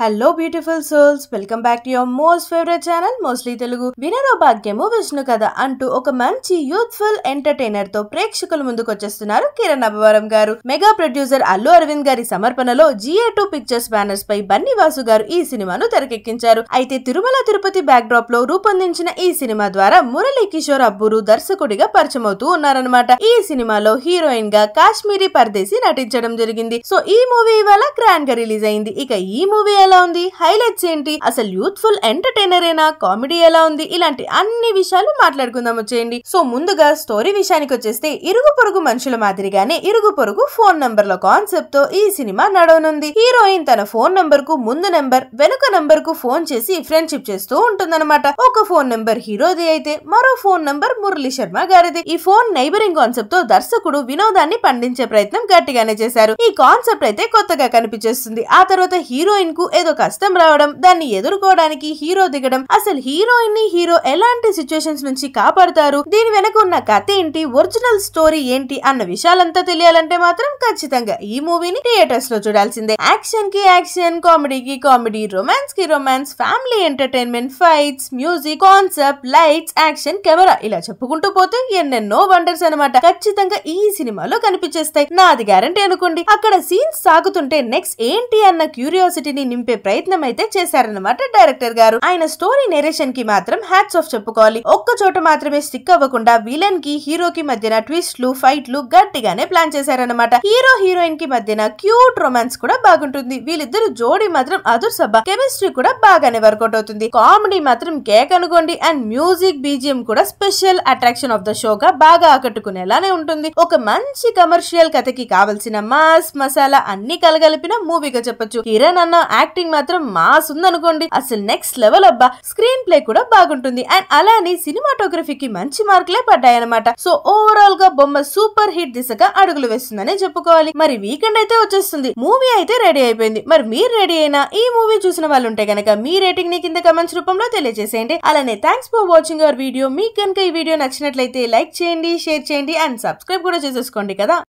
hello beautiful souls welcome back to your most favourite channel mostly Telugu Vinaro Bhagyamu Vishnu కథ అంటూ ఒక మంచి యూత్ఫుల్ ఎంటర్టైనర్ తో ప్రేక్షకుల ముందుకు వచ్చేస్తున్నారు కిరణ్ అబ్బవరం గారు మెగా ప్రొడ్యూసర్ అల్లు అరవింద్ గారి సమర్పణలో జిఏ టూ పిక్చర్స్ బ్యానర్స్ పై బన్నీ వాసు గారు ఈ సినిమాను తెరకెక్కించారు అయితే తిరుమల తిరుపతి బ్యాక్ డ్రాప్ లో రూపొందించిన ఈ సినిమా ద్వారా మురళీ కిషోర్ అబ్బూరు దర్శకుడిగా పరిచయమవుతూ ఉన్నారనమాట ఈ సినిమాలో హీరోయిన్ గా కాశ్మీరీ పర్దేశి నటించడం జరిగింది సో ఈ మూవీ ఇవాళ గ్రాండ్ గా రిలీజ్ అయింది ఇక ఈ మూవీ ఎలా ఉంది హైలైట్స్ ఏంటి అసలు యూత్ఫుల్ ఎంటర్టైనర్ ఏనా కామెడీ ఎలా ఉంది ఇలాంటి అన్ని విషయాలు మాట్లాడుకుందాం వచ్చేయండి సో ముందుగా స్టోరీ విషయానికి వచ్చేస్తే ఇరుగు పొరుగు మనుషుల మాదిరిగానే ఇరుగు పొరుగు ఫోన్ నంబర్ లో కాన్సెప్ట్ తో ఈ సినిమా నడవనుంది హీరోయిన్ తన ఫోన్ నంబర్ కు ముందు నెంబర్ వెనుక నంబర్ కు ఫోన్ చేసి ఫ్రెండ్షిప్ చేస్తూ ఉంటుందన్నమాట ఒక ఫోన్ నెంబర్ హీరోది అయితే మరో ఫోన్ నంబర్ మురళీ శర్మ గారిది ఈ ఫోన్ నైబరింగ్ కాన్సెప్ట్ తో దర్శకుడు వినోదాన్ని పండించే ప్రయత్నం గట్టిగానే చేశారు ఈ కాన్సెప్ట్ అయితే కొత్తగా కనిపించేస్తుంది ఆ తర్వాత హీరోయిన్ కు ఏదో కష్టం రావడం దాన్ని ఎదుర్కోవడానికి హీరో దిగడం అసలు హీరోయిన్ ని హీరో ఎలాంటి సిచ్యుయేషన్స్ నుంచి కాపాడుతారు దీని వెనక ఉన్న కథ ఏంటి ఒరిజినల్ స్టోరీ ఏంటి అన్న విషయాలంతా తెలియాలంటే మాత్రం ఖచ్చితంగా ఈ మూవీని థియేటర్స్ లో చూడాల్సిందే యాక్షన్ కి యాక్షన్ కామెడీకి కామెడీ రొమాన్స్ కి romance family entertainment fights music concept lights action camera ఇలా చెప్పుకుంటూ పోతే ఎన్నెన్నో వండర్స్ అనమాట ఖచ్చితంగా ఈ సినిమాలో కనిపించేస్తాయి నాది గ్యారంటీ అనుకోండి అక్కడ సీన్స్ సాగుతుంటే నెక్స్ట్ ఏంటి అన్న క్యూరియాసిటీని నింపే ప్రయత్నం అయితే చేశారన్నమాట డైరెక్టర్ గారు ఆయన స్టోరీ నెరేషన్ కి మాత్రం హ్యాట్స్ ఆఫ్ చెప్పుకోవాలి ఒక్క చోట మాత్రమే స్టిక్ అవ్వకుండా విలన్ కి హీరోకి మధ్యన ట్విస్ట్లు ఫైట్లు గట్టిగానే ప్లాన్ చేశారన్నమాట హీరో హీరోయిన్ కి మధ్యన క్యూట్ రొమాన్స్ కూడా బాగుంటుంది వీళ్ళిద్దరు జోడీ మాత్రం అదుర్సభ కెమిస్ట్రీ కూడా బాగానే వర్కౌట్ అవుతుంది కామెడీ మాత్రం కేక్ అనుకోండి అండ్ మ్యూజిక్ బీజిఎం కూడా స్పెషల్ అట్రాక్షన్ ఆఫ్ ద షోగా బాగా ఆకట్టుకునేలానే ఉంటుంది ఒక మంచి కమర్షియల్ కథకి కావలసిన మాస్ మసాలా అన్ని కలగలిపిన మూవీగా చెప్పొచ్చు కిరణ్ అన్న యాక్టింగ్ మాత్రం మాస్ ఉందనుకోండి అసలు నెక్స్ట్ లెవెల్ అబ్బా స్క్రీన్ ప్లే కూడా బాగుంటుంది అండ్ అలానే సినిమాటోగ్రఫీకి మంచి మార్కులే పడ్డాయన్నమాట సో ఓవరాల్ గా బొమ్మ సూపర్ హిట్ దిశగా అడుగులు వేస్తుందనే చెప్పుకోవాలి మరి వీకెండ్ అయితే వచ్చేస్తుంది మూవీ అయితే రెడీ అయిపోయింది మరి మీరు రెడీ అయినా ఈ మూవీ చూసిన వాళ్ళు ఉంటే గనక మీ రేటింగ్ ని కింద కమెంట్స్ రూపంలో తెలియజేసేయండి అలానే thanks for watching our video మీకు కనుక ఈ వీడియో నచ్చినట్లయితే లైక్ చేయండి షేర్ చేయండి అండ్ సబ్స్క్రైబ్ కూడా చేసేసుకోండి కదా